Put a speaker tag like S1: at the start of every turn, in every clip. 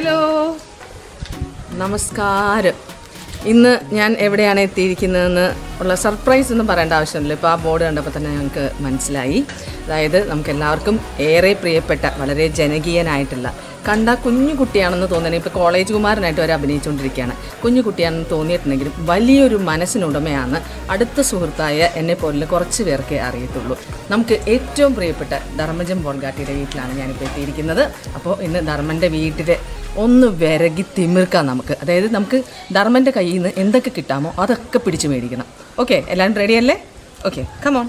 S1: Hello നമസ്കാരം ഇന്ന് ഞാൻ എവിടെയാണ് എത്തിയിരിക്കുന്നതെന്ന് ഉള്ള സർപ്രൈസ് ഒന്നും പറയേണ്ട ആവശ്യമില്ല ഇപ്പോൾ ആ ബോർഡ് കണ്ടപ്പോൾ തന്നെ ഞങ്ങൾക്ക് മനസ്സിലായി അതായത് നമുക്ക് എല്ലാവർക്കും ഏറെ പ്രിയപ്പെട്ട വളരെ ജനകീയനായിട്ടുള്ള കണ്ട കുഞ്ഞു കുട്ടിയാണെന്ന് തോന്നുന്നത് ഇപ്പോൾ കോളേജ് കുമാരനായിട്ട് അവർ അഭിനയിച്ചുകൊണ്ടിരിക്കുകയാണ് കുഞ്ഞു കുട്ടിയാണെന്ന് തോന്നിയിട്ടുണ്ടെങ്കിലും വലിയൊരു മനസ്സിനുടമയാണ് അടുത്ത സുഹൃത്തായ എന്നെ പോലെ കുറച്ച് പേർക്കേ അറിയത്തുള്ളൂ നമുക്ക് ഏറ്റവും പ്രിയപ്പെട്ട ധർമ്മജം ബോൾഗാട്ടിയുടെ വീട്ടിലാണ് ഞാനിപ്പോൾ എത്തിയിരിക്കുന്നത് അപ്പോൾ ഇന്ന് ധർമ്മൻ്റെ വീട്ടിൽ ഒന്ന് വിരകി തിമിർക്കാം നമുക്ക് അതായത് നമുക്ക് ധർമ്മൻ്റെ കയ്യിൽ നിന്ന് എന്തൊക്കെ കിട്ടാമോ അതൊക്കെ പിടിച്ച് മേടിക്കണം ഓക്കെ എല്ലാവരും റെഡിയല്ലേ ഓക്കെ കമോൺ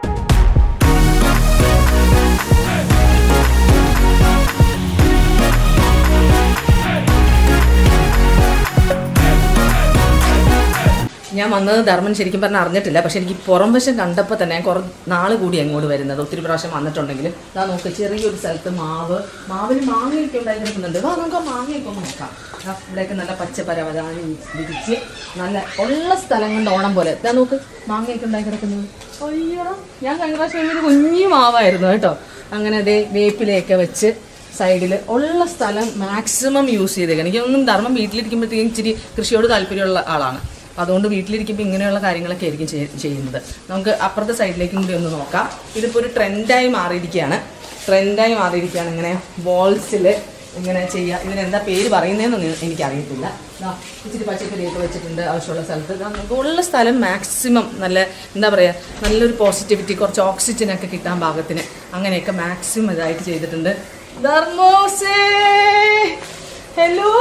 S1: ഞാൻ വന്നത് ധർമ്മൻ ശരിക്കും പറഞ്ഞാൽ അറിഞ്ഞിട്ടില്ല പക്ഷെ എനിക്ക് പുറം വശം കണ്ടപ്പോൾ തന്നെ ഞാൻ കുറേ നാൾ കൂടി അങ്ങോട്ട് വരുന്നത് ഒത്തിരി പ്രാവശ്യം വന്നിട്ടുണ്ടെങ്കിലും ഇതാ നോക്ക് ചെറിയൊരു സ്ഥലത്ത് മാവ് മാവിന് മാങ്ങയൊക്കെ ഉണ്ടായി കിടക്കുന്നുണ്ട് വാ നമുക്ക് ആ മാങ്ങയൊക്കെ ഒന്ന് നോക്കാം ദാ ഇവിടെയൊക്കെ നല്ല പച്ച പരവതാനി വിരിച്ച് നല്ല ഉള്ള സ്ഥലം കൊണ്ട് ഓണം പോലെ ഇതാ നോക്ക് മാങ്ങയൊക്കെ ഉണ്ടായി കിടക്കുന്നത് അയ്യോ ഞാൻ കഴിഞ്ഞ പ്രാവശ്യം ഒരു കുഞ്ഞു മാവായിരുന്നു കേട്ടോ അങ്ങനെ അതേ വേപ്പിലയൊക്കെ വെച്ച് സൈഡിൽ ഉള്ള സ്ഥലം മാക്സിമം യൂസ് ചെയ്തേക്കണം എനിക്കൊന്നും ധർമ്മം വീട്ടിലിരിക്കുമ്പോഴത്തേക്കും ഇച്ചിരി കൃഷിയോട് താല്പര്യമുള്ള ആളാണ് അപ്പോൾ അതുകൊണ്ട് വീട്ടിലിരിക്കുമ്പോൾ ഇങ്ങനെയുള്ള കാര്യങ്ങളൊക്കെ ആയിരിക്കും ചെയ്യ- ചെയ്യുന്നത് നമുക്ക് അപ്പുറത്തെ സൈഡിലേക്കും കൂടി ഒന്ന് നോക്കാം ഇതിപ്പോൾ ഒരു ട്രെൻഡായി മാറിയിരിക്കുകയാണ് ട്രെൻഡായി മാറിയിരിക്കുകയാണ് ഇങ്ങനെ ബോൾസിൽ ഇങ്ങനെ ചെയ്യുക ഇതിനെന്താ പേര് പറയുന്നതെന്നൊന്നും എനിക്കറിയത്തില്ല ദാ ഇച്ചിരി പച്ചക്കറിയൊക്കെ വെച്ചിട്ടുണ്ട് ആവശ്യമുള്ള സ്ഥലത്ത് ദാ നമുക്ക് ഉള്ള സ്ഥലം മാക്സിമം നല്ല എന്താ പറയുക നല്ലൊരു പോസിറ്റിവിറ്റി കുറച്ച് ഓക്സിജനൊക്കെ കിട്ടാൻ പാകത്തിന് അങ്ങനെയൊക്കെ മാക്സിമം ഇതായിട്ട് ചെയ്തിട്ടുണ്ട് ധർമ്മോസേ ഹലോ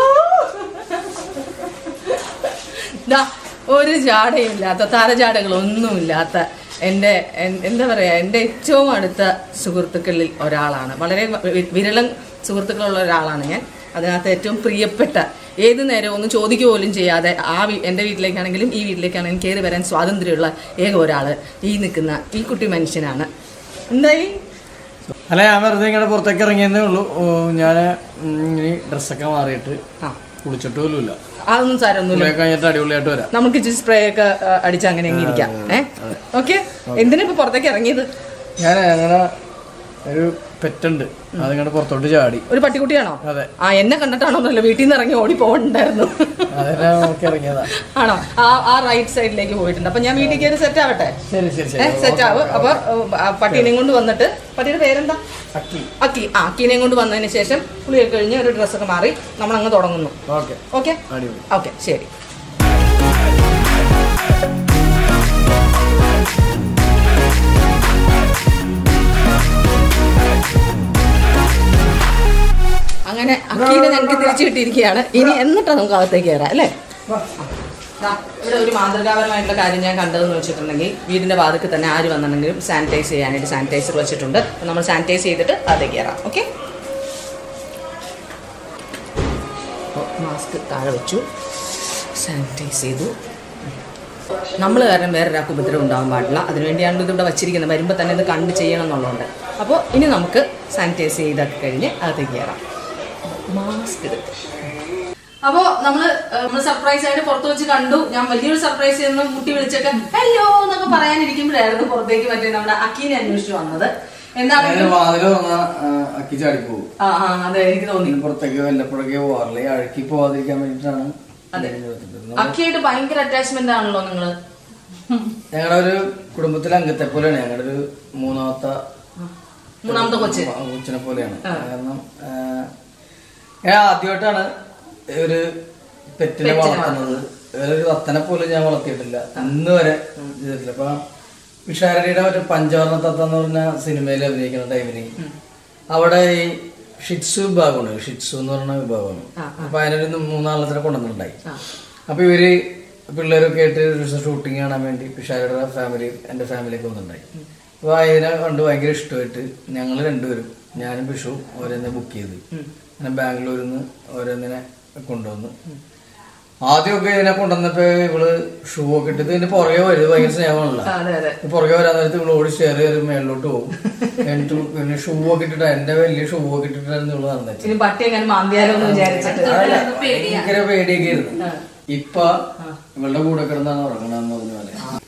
S1: ദാ ഒരു ജാടയില്ലാത്ത താരജാടകളൊന്നുമില്ലാത്ത എൻ്റെ എൻ- എന്താ പറയുക എൻ്റെ ഏറ്റവും അടുത്ത സുഹൃത്തുക്കളിൽ ഒരാളാണ് വളരെ വി- വിരളം സുഹൃത്തുക്കളുള്ള ഒരാളാണ് ഞാൻ അതിനകത്ത് ഏറ്റവും പ്രിയപ്പെട്ട ഏത് നേരവും ഒന്നും ചോദിക്കുക പോലും ചെയ്യാതെ ആ വീ- എൻ്റെ വീട്ടിലേക്കാണെങ്കിലും ഈ വീട്ടിലേക്കാണെങ്കിലും കയറി വരാൻ സ്വാതന്ത്ര്യമുള്ള ഏക ഒരാൾ ഈ നിൽക്കുന്ന ഈ കുട്ടി മനുഷ്യനാണ് എന്തായി
S2: അല്ല ഞാൻ വെറുതെ ഇങ്ങനെ പുറത്തേക്ക് ഇറങ്ങിയെന്നേ ഉള്ളൂ ഞാൻ ഇങ്ങനെ ഡ്രസ്സൊക്കെ മാറിയിട്ട്
S1: ആ
S2: കുളിച്ചിട്ട് പോലുമില്ല
S1: അതൊന്നും സാരമൊന്നുമില്ല
S2: കുളിയൊക്കെ കഴിഞ്ഞിട്ട് അടിപൊളിയായിട്ട് വരാം
S1: നമുക്ക് ഇച്ചിരി സ്പ്രേ ഒക്കെ ആ, അടിച്ച് അങ്ങനെ അങ്ങ് ഇരിക്കാം ഏ ഓക്കെ എന്തിനാ ഇപ്പൊ പുറത്തേക്ക് ഇറങ്ങിയത്
S2: ഞാൻ അങ്ങനെ ഒരു പെറ്റുണ്ട് അതിങ്ങോട്ട് പുറത്തോട്ട് ചാടി
S1: ഒരു പട്ടിക്കുട്ടിയാണോ
S2: അതെ
S1: ആ എന്നെ കണ്ടിട്ടാണോന്നല്ല വീട്ടിൽ നിന്ന് ഇറങ്ങി ഓടി പോകണ്ടായിരുന്നു
S2: അതിനെ നോക്കി ഇറങ്ങിയതാ
S1: ആണോ ആ ആ റൈറ്റ് സൈഡിലേക്ക് പോയിട്ടുണ്ട് അപ്പൊ ഞാൻ വീട്ടിൽ കയറി സെറ്റ് ആവട്ടെ
S2: ശരി ശരി
S1: ഏ
S2: ശരി
S1: സെറ്റ് ആവും അപ്പൊ ആ, പട്ടീനെയും കൊണ്ട് വന്നിട്ട് പട്ടിയുടെ പേരെന്താ
S2: അക്കി
S1: അക്കി ആ അക്കീനെയും കൊണ്ട് വന്നതിന് ശേഷം കുളിയൊക്കെ കഴിഞ്ഞ് ഒരു ഡ്രസ്സൊക്കെ മാറി നമ്മൾ അങ്ങ് തുടങ്ങുന്നു
S2: ഓക്കെ
S1: ഓക്കെ
S2: അടിപൊളി
S1: ഓക്കെ ശരി അങ്ങനെ അക്കീനെ ഞങ്ങൾക്ക് തിരിച്ചു കിട്ടിയിരിക്കുകയാണ് ഇനി എന്നിട്ട് നമുക്ക് അകത്തേക്ക് കയറാം അല്ലേ ദാ, ഇവിടെ ഒരു മാതൃകാപരമായിട്ടുള്ള കാര്യം ഞാൻ കണ്ടതെന്ന് വെച്ചിട്ടുണ്ടെങ്കിൽ വീടിന്റെ വാതിക്ക് തന്നെ ആര് വന്നിട്ടുണ്ടെങ്കിലും സാനിറ്റൈസ് ചെയ്യാനായിട്ട് സാനിറ്റൈസർ വെച്ചിട്ടുണ്ട് അപ്പോൾ നമ്മൾ സാനിറ്റൈസ് ചെയ്തിട്ട് അകത്തേക്ക് കയറാം ഓക്കെ മാസ്ക് താഴെ വെച്ചു സാനിറ്റൈസ് ചെയ്തു നമ്മൾ കാരണം വേറൊരാൾക്ക് ഉപദ്രവം ഉണ്ടാകാൻ പാടില്ല അതിനുവേണ്ടിയാണ് ഇതിവിടെ വച്ചിരിക്കുന്നത് വരുമ്പോൾ തന്നെ ഇത് കണ്ട് ചെയ്യണം എന്നുള്ളതുകൊണ്ട് അപ്പോൾ ഇനി നമുക്ക് സാനിറ്റൈസ് ചെയ്തൊക്കെ കഴിഞ്ഞ് അകത്തേക്ക് കയറാം മാസ്ക് എടുത്ത് അപ്പോൾ നമ്മൾ നമ്മൾ സർപ്രൈസ് ആയിട്ട് പുറത്ത് വെച്ച് കണ്ടു ഞാൻ വലിയൊരു സർപ്രൈസ് ചെയ്യുന്ന മുട്ടി വിളിച്ചൊക്കെ ഹലോ എന്നൊക്കെ പറയാനിരിക്കുമ്പോഴായിരുന്നു പുറത്തേക്ക് മറ്റേ നമ്മുടെ അക്കീനെ അന്വേഷിച്ച് വന്നത് എന്താണെങ്കിലും
S2: വാതിൽ തുറന്ന അക്കി ചാടിപ്പോവും
S1: ആ ആ അതെ എനിക്ക് തോന്നി
S2: പിന്നെ പുറത്തേക്ക് വല്ലപ്പോഴൊക്കെ പോവാറില്ല ഈ അഴുക്കി പോവാതിരിക്കാൻ വേണ്ടിയിട്ടാണ്
S1: അതെ അക്കിയായിട്ട് ഭയങ്കര അറ്റാച്ച്മെന്റ് ആണല്ലോ നിങ്ങള്
S2: ഞങ്ങളുടെ ഒരു കുടുംബത്തിലെ അംഗത്തെ പോലെയാണ് ഞങ്ങളുടെ ഒരു മൂന്നാമത്തെ
S1: മൂന്നാമത്തെ കൊച്ച്
S2: ആ, കൊച്ചിനെ പോലെയാണ് കാരണം ആ, ഞാൻ ആദ്യമായിട്ടാണ് ഒരു പെറ്റിനെ വളർത്തുന്നത് വേറൊരു തത്തനെ പോലും ഞാൻ വളർത്തിയിട്ടില്ല ഇന്ന് വരെ ചെയ്തിട്ടില്ല അപ്പൊ വിഷാരടിയുടെ മറ്റേ പഞ്ചവർണ്ണ തത്ത എന്ന് പറഞ്ഞ സിനിമയിൽ അഭിനയിക്കുന്ന ടൈമിന് അവിടെ ഈ ഷിറ്റ്സു വിഭാഗമുണ്ട് ഷിറ്റ്സു എന്ന് പറഞ്ഞ വിഭാഗമാണ് അപ്പൊ അതിനൊരു മൂന്നാളത്തിനെ കൊണ്ടുവന്നിട്ടുണ്ടായി അപ്പൊ ഇവര് പിള്ളേരൊക്കെ ആയിട്ട് ഒരു ദിവസം ഷൂട്ടിംഗ് കാണാൻ വേണ്ടി പിഷാരയുടെ ഫാമിലി എന്റെ ഫാമിലിയൊക്കെ വന്നിട്ടുണ്ടായി അപ്പൊ അതിനെ കണ്ട് ഭയങ്കര ഇഷ്ടമായിട്ട് ഞങ്ങൾ രണ്ടുപേരും ഞാനും പിഷു ഓരോന്നെ ബുക്ക് ചെയ്ത് അങ്ങനെ ബാംഗ്ലൂരിൽ നിന്ന് ഓരോന്നിനെ കൊണ്ടുവന്നു ആദ്യമൊക്കെ ഇതിനെ കൊണ്ടുവന്നപ്പോ ഇവള് ഷൂ ഒക്കെ ഇട്ടിട്ട് ഇതിന്റെ പുറകെ വരും ഇത് ഭയങ്കര സ്നേഹമാണല്ലോ
S1: ആ, അതെ അതെ
S2: പുറകെ വരാൻ നേരത്ത് ഇവള് ഓടി സ്റ്റെയർ കയറി മേളിലോട്ട് പോകും എന്നിട്ട് പിന്നെ ഷൂ ഒക്കെ ഇട്ടിട്ട് എന്റെ വലിയ ഷൂ ഒക്കെ ഇട്ടിട്ടായിരുന്നു ഇവള് നടന്നത്
S1: ഇനി പട്ടി എങ്ങനെ മാന്തിയാലോ എന്ന് വിചാരിച്ചിട്ട്
S2: ഭയങ്കര പേടിയൊക്കെ ആയിരുന്നു ഇപ്പൊ ഇവളുടെ കൂടെ കിടന്നാണ് ഉറങ്ങണമെന്ന് പറഞ്ഞ പോലെ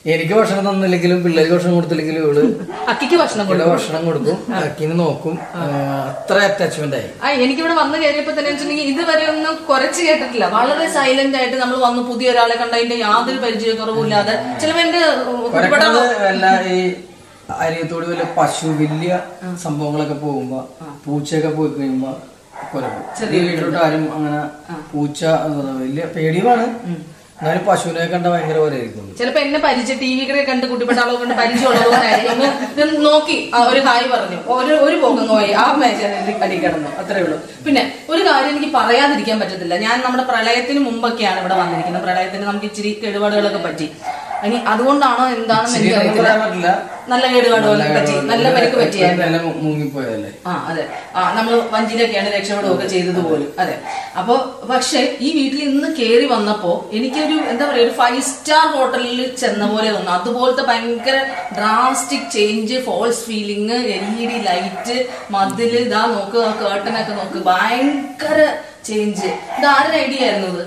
S2: എനിക്ക് ഭക്ഷണം തന്നില്ലെങ്കിലും പിള്ളേർക്ക് ഭക്ഷണം കൊടുത്തില്ലെങ്കിലും ഇവള്
S1: അക്കിക്ക് ഭക്ഷണം
S2: ഇവിടെ
S1: കൊടുക്കും
S2: ഭക്ഷണം കൊടുക്കും അക്കിന് നോക്കും ആ, അത്ര അറ്റാച്ച്മെന്റ് ആയി
S1: ആ എനിക്കിവിടെ വന്ന് കയറിയപ്പോ തന്നെ വെച്ചിട്ടുണ്ടെങ്കിൽ ഇതുവരെ ഒന്നും കുറച്ച് കേട്ടിട്ടില്ല വളരെ സൈലന്റ് ആയിട്ട് നമ്മൾ വന്ന് പുതിയ ഒരാളെ കണ്ടതിന്റെ യാതൊരു പരിചയക്കുറവില്ലാതെ ചിലപ്പോ എന്റെ
S2: കുരക്കണത് വല്ല ഈ അരിയത്തോട് വല്ല പശു വലിയ സംഭവങ്ങളൊക്കെ പോകുമ്പോ പൂച്ചയൊക്കെ പോയി കഴിയുമ്പോ കുരക്കും ചെറിയ വീട്ടിലോട്ട് ആരും അങ്ങനെ പൂച്ച എന്ന് പറഞ്ഞാ വലിയ പേടിയുമാണ് എന്നാലും പശുവിനെ കണ്ട ഭയങ്കര പോലെയായിരിക്കും
S1: ചിലപ്പോ എന്നെ പരിചയം ടി വി കണ്ട് കുട്ടിപ്പെട്ടാളോ കണ്ട് പരിചയമുള്ളതുകൊണ്ടായിരിക്കും ഇത് നോക്കി ആ, ഒരു ഹായ് പറഞ്ഞു ഒരു ഒരു പോക്കം പോയി ആ മേശ അടി കിടന്നു അത്രേ ഉള്ളൂ പിന്നെ ഒരു കാര്യം എനിക്ക് പറയാതിരിക്കാൻ പറ്റത്തില്ല ഞാൻ നമ്മുടെ പ്രളയത്തിന് മുമ്പൊക്കെയാണ് ഇവിടെ വന്നിരിക്കുന്നത് പ്രളയത്തിന് നമുക്ക് ഇച്ചിരി കേടുപാടുകളൊക്കെ പറ്റി ഇനി അതുകൊണ്ടാണോ എന്താണെന്ന് എനിക്ക്
S2: പറയാൻ
S1: അറിയത്തില്ല
S2: പറ്റില്ല
S1: നല്ല കേടുപാടുകളൊക്കെ പറ്റി നല്ല പരിക്ക് പറ്റിയായിരുന്നു
S2: നല്ല മുങ്ങിപ്പോയതല്ലേ
S1: ആ അതെ ആ നമ്മൾ വഞ്ചിയിലൊക്കെയാണ് രക്ഷപ്പെടുകയൊക്കെ ചെയ്തത് പോലും അതെ അപ്പൊ പക്ഷെ ഈ വീട്ടിൽ ഇന്ന് കേറി വന്നപ്പോ എനിക്കൊരു എന്താ പറയാ ഒരു ഫൈവ് സ്റ്റാർ ഹോട്ടലിൽ ചെന്ന പോലെ തോന്നുന്നു അതുപോലത്തെ ഭയങ്കര drastic change false feeling L E D light മതില് ഇതാ നോക്ക് കേട്ടനൊക്കെ നോക്ക് ഭയങ്കര ചേഞ്ച് ഇത് ആരുടെ ഐഡിയ ആയിരുന്നു ഇത്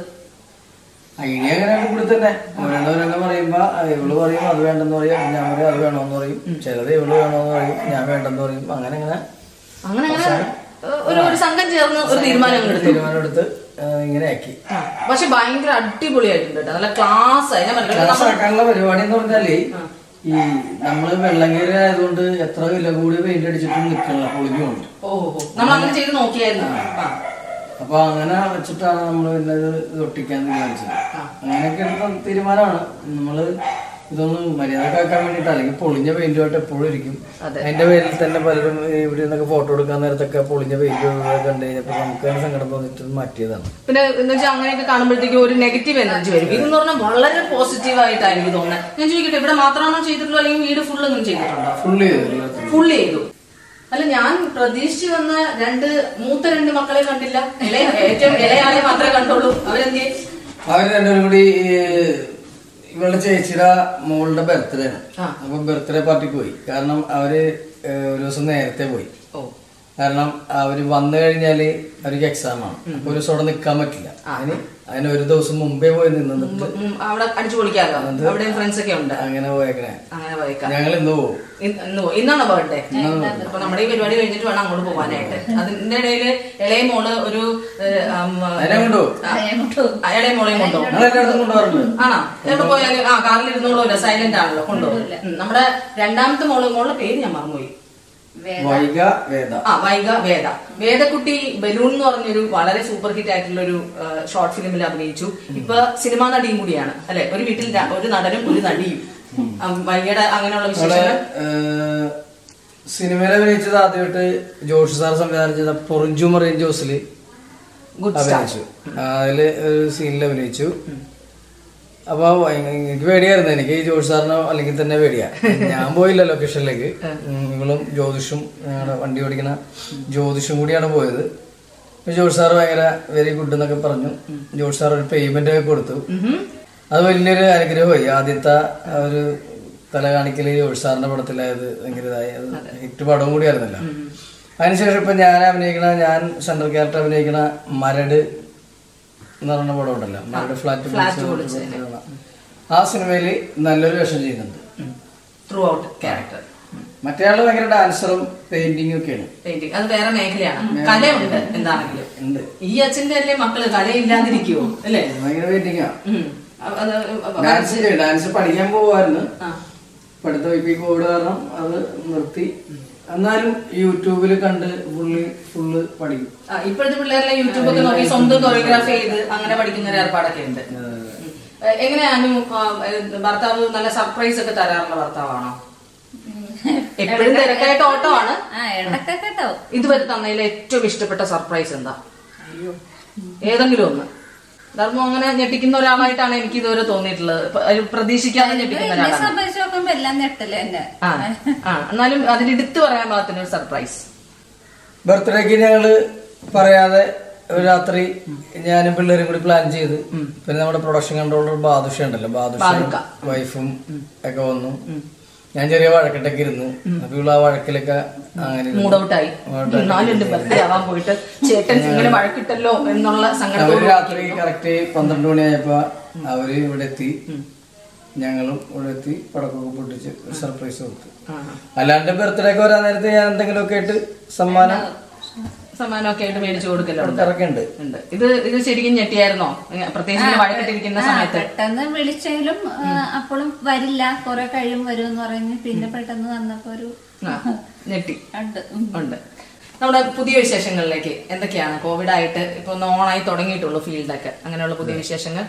S2: ഐഡിയ അങ്ങനെ കൂടി തന്നെ ഓരോന്നോരോന്ന് പറയുമ്പോ ആ, ഇവള് പറയും അത് വേണ്ടെന്ന് പറയും ഞാൻ പറയും അത് വേണമെന്ന് പറയും ചിലത് ഇവള് വേണമെന്ന് പറയും ഞാൻ വേണ്ടെന്ന് പറയും അങ്ങനെ അങ്ങനെ
S1: അങ്ങനെ അങ്ങനെ ഏഹ്, ഒരു ഒരു സംഘം ചേർന്ന് ഒരു തീരുമാനം അങ്ങ് എടുത്തു
S2: തീരുമാനം എടുത്ത് ആ, ഇങ്ങനെ ആക്കി
S1: ആ, പക്ഷെ ഭയങ്കര അടിപൊളിയായിട്ടുണ്ട് കേട്ടോ നല്ല ക്ലാസ് ആയി ഞാൻ പറഞ്ഞില്ലേ,
S2: ക്ലാസ് ആക്കാനുള്ള പരിപാടി എന്ന് പറഞ്ഞാല് ഈ നമ്മള് വെള്ളങ്കേരി ആയതുകൊണ്ട് എത്ര വില കൂടി പെയിന്റ് അടിച്ചിട്ടും നിക്കണില്ല പൊളിഞ്ഞുണ്ട്
S1: ഓ ഓ നമ്മൾ അങ്ങനെ ചെയ്ത് നോക്കിയായിരുന്നു ആ
S2: അപ്പൊ അങ്ങനെ വെച്ചിട്ടാണ് നമ്മൾ പിന്നെ ഇത് ഒട്ടിക്കാൻ തീരുമാനിച്ചത് അങ്ങനെയൊക്കെ എടുത്ത തീരുമാനമാണ് നമ്മള് ഇതൊന്ന് മര്യാദക്കാക്കാൻ വേണ്ടിട്ട് അല്ലെങ്കിൽ പൊളിഞ്ഞ പെയിന്റുമായിട്ട് എപ്പോഴും ഇരിക്കും
S1: അതെ.
S2: അതിന്റെ പേരിൽ തന്നെ പലരും ഇവിടെ നിന്നൊക്കെ ഫോട്ടോ എടുക്കാൻ നേരത്തൊക്കെ പൊളിഞ്ഞ പെയിന്റ് കണ്ടു കഴിഞ്ഞപ്പോ നമുക്ക് തന്നെ സങ്കടം തോന്നിട്ട് മാറ്റിയതാണ്
S1: പിന്നെ എന്ന് വെച്ചാൽ അങ്ങനെയൊക്കെ കാണുമ്പോഴത്തേക്കും ഒരു നെഗറ്റീവ് എനർജി വരും ഇതെന്ന് പറഞ്ഞാൽ വളരെ പോസിറ്റീവ് ആയിട്ടാണ് എനിക്ക് തോന്നുന്നത് ഞാൻ ചോദിക്കട്ടെ ഇവിടെ മാത്രമാണോ ചെയ്തിട്ടുള്ളൂ അല്ലെങ്കിൽ വീട് ഫുൾ ഒന്നും ചെയ്തിട്ടുണ്ടോ
S2: ഫുള്ള് ചെയ്തു എല്ലാത്തിനും.
S1: ഫുൾ ചെയ്തു അല്ല ഞാൻ പ്രതീക്ഷിച്ചു വന്ന രണ്ട് മൂത്ത രണ്ട് മക്കളെ കണ്ടില്ല ഇളയ ഏറ്റവും ഇളയാളെ മാത്രമേ കണ്ടുള്ളൂ അവരെന്തേ
S2: അവര് രണ്ടുപേരും കൂടി ഈ ഇവളുടെ ചേച്ചിയുടെ മോളുടെ ബർത്ത്ഡേ ആണ്
S1: ആ.
S2: അപ്പൊ ബർത്ത്ഡേ പാർട്ടിക്ക് പോയി കാരണം അവര് ഏഹ്, ഒരു ദിവസം നേരത്തെ പോയി
S1: ഓ
S2: കാരണം അവര് വന്നു കഴിഞ്ഞാല് അവർക്ക് എക്സാം ആണ് അപ്പൊ ഒരു ദിവസം അവിടെ നിക്കാൻ പറ്റില്ല അതിന് അതിന് ഒരു ദിവസം മുമ്പേ പോയി നിന്നിട്ട്
S1: ഉം, അവിടെ അടിച്ചു പൊളിക്കാമല്ലോ അവിടെയും ഫ്രണ്ട്സ് ഒക്കെ ഉണ്ട്
S2: അങ്ങനെ പോയേക്കണേ
S1: അങ്ങനെ പോയേക്കാം
S2: ഞങ്ങൾ ഇന്ന് പോകും
S1: ഇന്ന് ഇന്ന് പോ- ഇന്നാണോ ബർത്ത്ഡേ അപ്പൊ നമ്മുടെ ഈ പരിപാടി കഴിഞ്ഞിട്ട് വേണം അങ്ങോട്ട് പോകാനായിട്ട് അതിന്റെ ഇടയില് ഇളയ മോള് ഒരു ഏഹ്, ഉം,
S2: അതിനെ കൊണ്ടുപോകും
S1: ആ, ഇളയ മോളെയും കൊണ്ടുപോകും
S2: ഞങ്ങൾ എല്ലായിടത്തും കൊണ്ടുപോകാറുണ്ട്
S1: ആണോ എവിടെ പോയാലും ആ കാറിൽ ഇരുന്നോളൂല്ലോ സൈലന്റ് ആണല്ലോ കൊണ്ടുപോകും ഉം, നമ്മുടെ രണ്ടാമത്തെ മോള് മോളുടെ പേര് ഞാൻ മറന്നുപോയി
S2: വൈക വേദ
S1: ആ വൈഗ വേദ വേദക്കുട്ടി ബലൂൺ എന്ന് പറഞ്ഞൊരു വളരെ സൂപ്പർ ഹിറ്റ് ആയിട്ടുള്ള ഒരു ഷോർട്ട് ഫിലിമിൽ അഭിനയിച്ചു ഇപ്പൊ സിനിമാ നടിയും കൂടിയാണ് അല്ലെ ഒരു വീട്ടിൽ ര- ഒരു നടനും ഒരു നടിയും ആ, വൈഗയുടെ അങ്ങനെയുള്ള
S2: അവിടെ
S1: വിശേഷങ്ങൾ
S2: ഏഹ്, സിനിമയിൽ അഭിനയിച്ചത് ആദ്യമായിട്ട് ജോഷി സാർ സംവിധാനം ചെയ്ത പൊറിഞ്ചു മറിയൻ ജോസില്
S1: ഗുഡ് സ്റ്റാർട്ട്
S2: അഭിനയിച്ചു ആ, അതില് ഒരു സീനിൽ അഭിനയിച്ചു അപ്പൊ ഭയ- എനിക്ക് പേടിയായിരുന്നു എനിക്ക് ഈ ജോഷി സാറിനോ അല്ലെങ്കിൽ തന്നെ പേടിയാ ഞാൻ പോയില്ല ലൊക്കേഷനിലേക്ക് ഉം, ഇവളും ജ്യോതിഷും ഞങ്ങളുടെ വണ്ടി ഓടിക്കുന്ന ജ്യോതിഷും കൂടിയാണ് പോയത് അപ്പൊ ജോഷി സാർ ഭയങ്കര വെരി ഗുഡ് എന്നൊക്കെ പറഞ്ഞു ജോഷി സാർ ഒരു പേയ്മെന്റ് ഒക്കെ കൊടുത്തു അത് വലിയൊരു അനുഗ്രഹമായി ആദ്യത്തെ ആ ഒരു തല കാണിക്കല് ജോഷി സാറിന്റെ പടത്തിലായത് ഭയങ്കര ഇതായി അത് ഹിറ്റ് പടവും കൂടിയായിരുന്നല്ലോ അതിനുശേഷം ഇപ്പൊ ഞാൻ അഭിനയിക്കണ ഞാൻ സെൻട്രൽ ക്യാരക്ടർ അഭിനയിക്കണ മരട് എന്ന് പറഞ്ഞ പടം ഉണ്ടല്ലോ മരട് ഫ്ലാറ്റ് ആ സിനിമയിൽ നല്ലൊരു വേഷം ചെയ്യുന്നുണ്ട്
S1: ത്രൂ ഔട്ട് ക്യാരക്ടർ
S2: മറ്റേ ആള് ഭയങ്കര ഡാൻസറും പെയിന്റിങ്ങും ഒക്കെയാണ്
S1: പെയിന്റിങ് അത് വേറെ മേഖലയാണ് കലയുണ്ട് എന്താണെങ്കിലും
S2: ഉണ്ട്
S1: ഈ അച്ഛന്റെ അല്ലേ മക്കള് കലയില്ലാതിരിക്കുവോ അല്ലേ
S2: ഭയങ്കര പെയിന്റിങ്ങാ
S1: ഉം. അ- അത് അ-
S2: ഡാൻസ് ഡാൻസ് പഠിക്കാൻ പോവായിരുന്നു
S1: ആ.
S2: പഠിത്തം ഇപ്പൊ ഈ കോവിഡ് കാരണം അത് നിർത്തി എന്നാലും യൂട്യൂബിൽ കണ്ട് ഫുള്ള് ഫുള്ള് പഠിക്കും
S1: ആ, ഇപ്പോഴത്തെ പിള്ളേരെല്ലാം യൂട്യൂബ് ഒക്കെ നോക്കി സ്വന്തം കൊറിയോഗ്രാഫി ചെയ്ത് അങ്ങനെ പഠിക്കുന്ന ഒരു ഏർപ്പാടൊക്കെ ഉണ്ട് ഉം. എ- എങ്ങനെയാണ് ആ, ഏ, ഭർത്താവ് നല്ല സർപ്രൈസ് ഒക്കെ തരാറുള്ള ഭർത്താവാണോ എപ്പോഴും തിരക്കായിട്ട് ഓട്ടോ ആണ്
S3: ആ ഇടക്കൊക്കെ കേട്ടോ
S1: ഇതുവരെ തന്നതിൽ ഏറ്റവും ഇഷ്ടപ്പെട്ട സർപ്രൈസ് എന്താ ഏതെങ്കിലും ഒന്ന് ധർമ്മം അങ്ങനെ ഞെട്ടിക്കുന്ന ഒരാളായിട്ടാണ് എനിക്ക് ഇതുവരെ തോന്നിയിട്ടുള്ളത് പ- ഒരു പ്രതീക്ഷിക്കാതെ ഞെട്ടിക്കുന്ന
S3: എന്നെ
S1: ഒരാളാണ്
S3: സംബന്ധിച്ച് നോക്കുമ്പോ എല്ലാം നെട്ടല് തന്നെ
S1: ആ ആ എന്നാലും അതിൽ എടുത്തു പറയാൻ പാകത്തിന് ഒരു സർപ്രൈസ്
S2: ബർത്ത്ഡേക്ക് ഞങ്ങള് പറയാതെ ഒരു രാത്രി ഞാനും പിള്ളേരും കൂടി പ്ലാൻ ചെയ്ത് പിന്നെ നമ്മുടെ പ്രൊഡക്ഷൻ കൺട്രോളർ ബാദുഷ ഉണ്ടല്ലോ ബാദുഷ
S1: ബാദുക്ക.
S2: വൈഫും ഒക്കെ വന്നു ഞാൻ ചെറിയ വഴക്കിട്ടൊക്കെ ഇരുന്നു അപ്പൊ ഇവള് ആ വഴക്കിലൊക്കെ അങ്ങനെ ഇരുന്നു.
S1: മൂഡ് ഔട്ടായി എന്നാലും എന്റെ ബർത്ത്ഡേ ആവാൻ പോയിട്ട് ചേട്ടൻ ഇങ്ങനെ വഴക്കിട്ടല്ലോ എന്നുള്ള
S2: അവര്
S1: സങ്കടത്തോട്
S2: രാത്രി കറക്റ്റ് പന്ത്രണ്ട് മണിയായപ്പോ അവര് ഇവിടെ എത്തി ഞങ്ങളും ഇവിടെ എത്തി പടക്കമൊക്കെ പൊട്ടിച്ച് ഒരു സർപ്രൈസ് കൊടുത്തു
S1: ആ.
S2: അല്ലാണ്ട് ബർത്ത്ഡേ ഒക്കെ വരാൻ നേരത്തെ ഞാൻ എന്തെങ്കിലുമൊക്കെ ആയിട്ട് സമ്മാനം
S1: സമ്മാനമൊക്കെ ആയിട്ട് മേടിച്ചു കൊടുക്കലുണ്ട്
S2: കൊടുക്കാറൊക്കെ ഉണ്ട്
S1: ഉണ്ട് ഇത് ഇത് ശരിക്കും ഞെട്ടിയായിരുന്നോ ഇങ്ങനെ പ്രത്യേകിച്ച് ഇങ്ങനെ വഴക്കിട്ടിരിക്കുന്ന
S3: ആ,
S1: സമയത്ത്
S3: പെട്ടെന്ന് വിളിച്ചെങ്കിലും ആ, അപ്പോഴും വരില്ല കുറെ കഴിയും വരും എന്ന് പറഞ്ഞ് പിന്നെ പെട്ടെന്ന് വന്നപ്പോ ഒരു
S1: ആ, ഞെട്ടി
S3: ഉണ്ട് ഉം.
S1: ഉണ്ട് നമ്മുടെ പുതിയ വിശേഷങ്ങളിലേക്ക് എന്തൊക്കെയാണ് കോവിഡ് ആയിട്ട് ഇപ്പൊ ഒന്ന് ഓണായി തുടങ്ങിയിട്ടുള്ളൂ ഫീൽഡൊക്കെ അങ്ങനെയുള്ള പുതിയ വിശേഷങ്ങൾ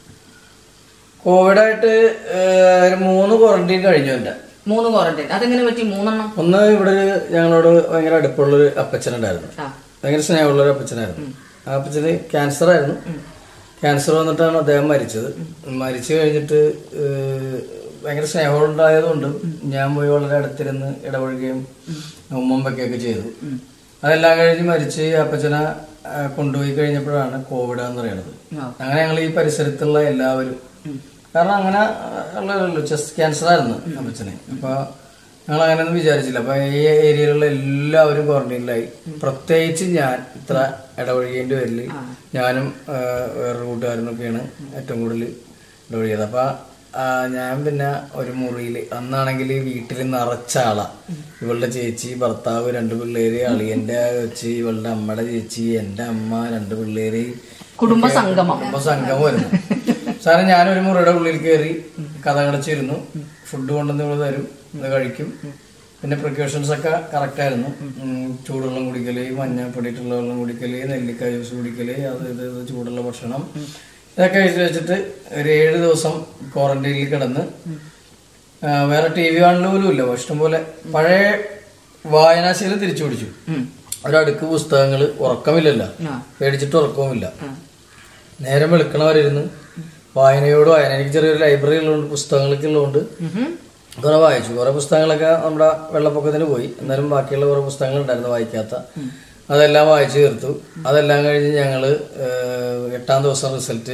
S2: കോവിഡായിട്ട് ഏഹ്, ഒരു മൂന്ന് ക്വാറന്റൈൻ കഴിഞ്ഞു എന്റെ
S1: മൂന്ന് ക്വാറന്റൈൻ അതെങ്ങനെ പറ്റി മൂന്നെണ്ണം
S2: ഒന്ന് ഇവിടെ ഒരു ഞങ്ങളോട് ഭയങ്കര അടുപ്പമുള്ളൊരു അപ്പച്ചനുണ്ടായിരുന്നു
S1: ആ
S2: ഭയങ്കര സ്നേഹമുള്ളൊരു അപ്പച്ചനായിരുന്നു ആ അപ്പച്ചന് ക്യാൻസർ ആയിരുന്നു ക്യാൻസർ വന്നിട്ടാണ് അദ്ദേഹം മരിച്ചത് മരിച്ചു കഴിഞ്ഞിട്ട് ഏഹ്, ഭയങ്കര സ്നേഹമുണ്ടായതുകൊണ്ട് ഞാൻ പോയി വളരെ അടുത്തിരുന്ന് ഇടപഴകുകയും ഉമ്മം വെക്കുകയൊക്കെ ചെയ്തു അതെല്ലാം കഴിഞ്ഞ് മരിച്ച് ഈ അപ്പച്ചനെ ആ, കൊണ്ടുപോയി കഴിഞ്ഞപ്പോഴാണ് കോവിഡ് എന്ന് പറയുന്നത്
S1: ആ.
S2: അങ്ങനെ ഞങ്ങൾ ഈ പരിസരത്തുള്ള എല്ലാവരും കാരണം അങ്ങനെ ഉള്ളല്ലോ ചെസ്റ്റ് ക്യാൻസർ ആയിരുന്നു അപ്പച്ചന് അപ്പൊ ഞങ്ങൾ അങ്ങനെയൊന്നും വിചാരിച്ചില്ല അപ്പൊ ഈ ഏരിയയിലുള്ള എല്ലാവരും ക്വാറന്റൈനിലായി പ്രത്യേകിച്ച് ഞാൻ ഇത്ര ഇടപഴകിയതിന്റെ പേരിൽ ഞാനും ആ, വേറൊരു കൂട്ടുകാരനൊക്കെയാണ് ഏറ്റവും കൂടുതൽ ഇടപഴകിയത് അപ്പൊ ആ, ഞാൻ പിന്നെ ഒരു മുറിയിൽ അന്നാണെങ്കിൽ വീട്ടിൽ നിറച്ച ആളാ ഇവളുടെ ചേച്ചി ഭർത്താവ് രണ്ട് പിള്ളേര് അളിയന്റെ വെച്ച് ഇവളുടെ അമ്മയുടെ ചേച്ചി എന്റെ അമ്മ രണ്ട് പിള്ളേര്
S1: കുടുംബ സംഗമം
S2: കുടുംബ സംഘമായിരുന്നു സാറേ ഞാനൊരു മുറിയുടെ ഉള്ളിൽ കയറി കഥ കടച്ചിരുന്നു ഫുഡ് കൊണ്ടുവന്ന് ഇവിടെ തരും ഇത് കഴിക്കും പിന്നെ പ്രിക്കോഷൻസ് ഒക്കെ കറക്റ്റ് ആയിരുന്നു ഉം, ചൂടുവെള്ളം കുടിക്കല് മഞ്ഞപ്പൊടിയിട്ടുള്ള വെള്ളം കുടിക്കല് നെല്ലിക്ക ജ്യൂസ് കുടിക്കല് അത് ഇത് ഇത് ചൂടുള്ള ഭക്ഷണം ഇതൊക്കെ കഴിച്ച് വെച്ചിട്ട് ഒരു ഏഴ് ദിവസം ക്വാറന്റൈനിൽ കിടന്ന് ആ, വേറെ ടി വി കാണൽ പോലും ഇല്ല ഇഷ്ടംപോലെ പഴയ വായനാശീലം തിരിച്ചു പിടിച്ചു
S1: ഉം.
S2: ഒരടുക്ക് പുസ്തകങ്ങൾ ഉറക്കമില്ലല്ലോ
S1: ആ.
S2: പേടിച്ചിട്ട് ഉറക്കവുമില്ല നേരം വെളുക്കണവരിരുന്ന് വായനയോട് വായന എനിക്ക് ചെറിയൊരു ലൈബ്രറി ഉള്ളതുകൊണ്ട് പുസ്തകങ്ങളൊക്കെ ഉള്ളതുകൊണ്ട്
S1: ഉഹും.
S2: കുറെ വായിച്ചു കുറെ പുസ്തകങ്ങളൊക്കെ നമ്മുടെ വെള്ളപ്പൊക്കത്തിന് പോയി എന്നാലും ബാക്കിയുള്ള കുറെ പുസ്തകങ്ങൾ ഉണ്ടായിരുന്നു വായിക്കാത്ത അതെല്ലാം വായിച്ചു തീർത്തു അതെല്ലാം കഴിഞ്ഞ് ഞങ്ങള് ഏഹ്, എട്ടാം ദിവസം റിസൾട്ട്